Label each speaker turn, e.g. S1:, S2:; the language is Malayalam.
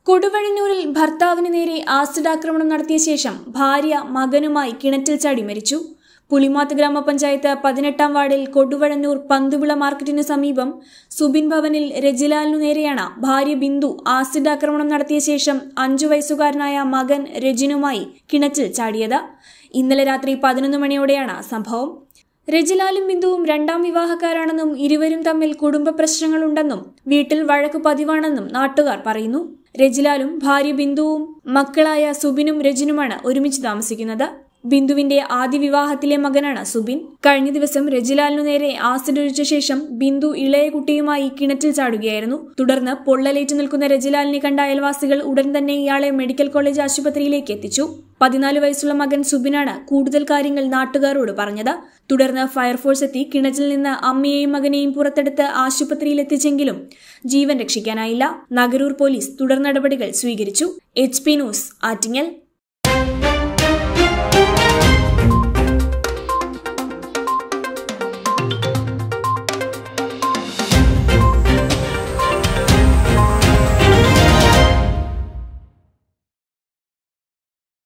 S1: കൊടുവഴഞ്ഞൂരിൽ ഭർത്താവിന് നേരെ ആസിഡ് ആക്രമണം നടത്തിയ ശേഷം ഭാര്യ മകനുമായി കിണറ്റിൽ ചാടി മരിച്ചു പുളിമാത്ത് ഗ്രാമപഞ്ചായത്ത് പതിനെട്ടാം വാർഡിൽ കൊടുവഴഞ്ഞൂർ പന്തുവിള മാർക്കറ്റിന് സമീപം സുബിൻ ഭവനിൽ രജിലാലിനു നേരെയാണ് ഭാര്യ ബിന്ദു ആസിഡ് ആക്രമണം നടത്തിയ ശേഷം അഞ്ചു വയസ്സുകാരനായ മകൻ രജിനുമായി കിണറ്റിൽ ചാടിയത് ഇന്നലെ രാത്രി പതിനൊന്ന് മണിയോടെയാണ് സംഭവം രജിലാലും ബിന്ദുവും രണ്ടാം വിവാഹക്കാരാണെന്നും ഇരുവരും തമ്മിൽ കുടുംബ പ്രശ്നങ്ങളുണ്ടെന്നും വീട്ടിൽ വഴക്ക് പതിവാണെന്നും നാട്ടുകാർ പറയുന്നു രജിലാലും ഭാര്യ ബിന്ദുവും മക്കളായ സുബിനും രജിനുമാണ് ഒരുമിച്ച് താമസിക്കുന്നത് ബിന്ദുവിന്റെ ആദ്യ വിവാഹത്തിലെ മകനാണ് സുബിൻ കഴിഞ്ഞ ദിവസം രജിലാലിനു നേരെ ആസിഡ് ഒഴിച്ച ശേഷം ബിന്ദു ഇളയ കുട്ടിയുമായി കിണറ്റിൽ ചാടുകയായിരുന്നു തുടർന്ന് പൊള്ളലേറ്റ് നിൽക്കുന്ന രജിലാലിനെ കണ്ട അയൽവാസികൾ ഉടൻ തന്നെ ഇയാളെ മെഡിക്കൽ കോളേജ് ആശുപത്രിയിലേക്ക് എത്തിച്ചു പതിനാല് വയസ്സുള്ള മകൻ സുബിനാണ് കൂടുതൽ കാര്യങ്ങൾ നാട്ടുകാരോട് പറഞ്ഞത് തുടർന്ന് ഫയർഫോഴ്സ് എത്തി കിണറ്റിൽ നിന്ന് അമ്മയെയും മകനെയും പുറത്തെടുത്ത് ആശുപത്രിയിൽ എത്തിച്ചെങ്കിലും ജീവൻ രക്ഷിക്കാനായില്ല നഗരൂർ പോലീസ് തുടർ നടപടികൾ സ്വീകരിച്ചു എച്ച് പി ന്യൂസ് ആറ്റിങ്ങൽ